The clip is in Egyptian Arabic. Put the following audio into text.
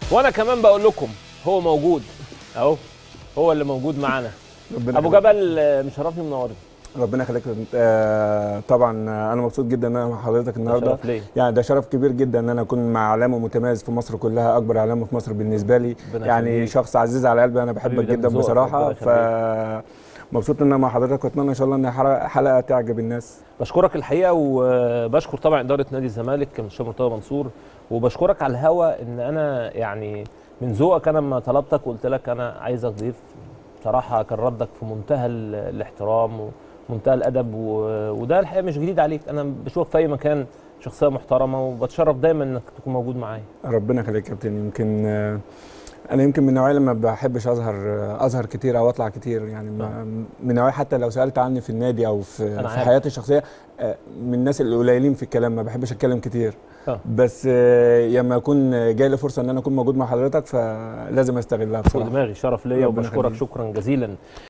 وانا كمان بقول لكم هو موجود اهو هو اللي موجود معانا ربنا ابو يخليك. جبل آه، مشرفني منورني ربنا يخليك آه طبعا آه، انا مبسوط جدا ان انا مع حضرتك النهارده شرف ليا يعني ده شرف كبير جدا ان انا اكون مع اعلامي متميز في مصر كلها اكبر اعلامي في مصر بالنسبه لي ربنا يعني يخليك. شخص عزيز على قلبي انا حبيبي، بحبك ده جدا من ذوقك، بصراحه ربنا ف مبسوط ان انا مع حضرتك واتمنى ان شاء الله ان حلقه حلقة تعجب الناس بشكرك الحقيقه وبشكر طبعا اداره نادي الزمالك كابتن مرتضى منصور وبشكرك على الهوا ان انا يعني من ذوقك انا لما طلبتك وقلت لك انا عايزك ضيف بصراحه كان ردك في منتهى ال- الاحترام ومنتهى الادب و- وده الحقيقه مش جديد عليك انا بشوفك في اي مكان شخصيه محترمه وبتشرف دايما انك تكون موجود معايا ربنا يخليك يا كابتن يمكن آه، انا يمكن من النوعيه اللي ما بحبش اظهر آه، اظهر كتير او اطلع كتير يعني ما- من النوعيه حتى لو سالت عني في النادي او في, أنا في عارف. حياتي الشخصيه آه، من الناس القليلين في الكلام ما بحبش اتكلم كتير آه. بس آه، لما اكون جاي لي فرصه ان انا اكون موجود مع حضرتك فلازم استغلها فوق بصراحه دماغي شرف ليا ربنا وبشكرك يخليك. شكرا جزيلا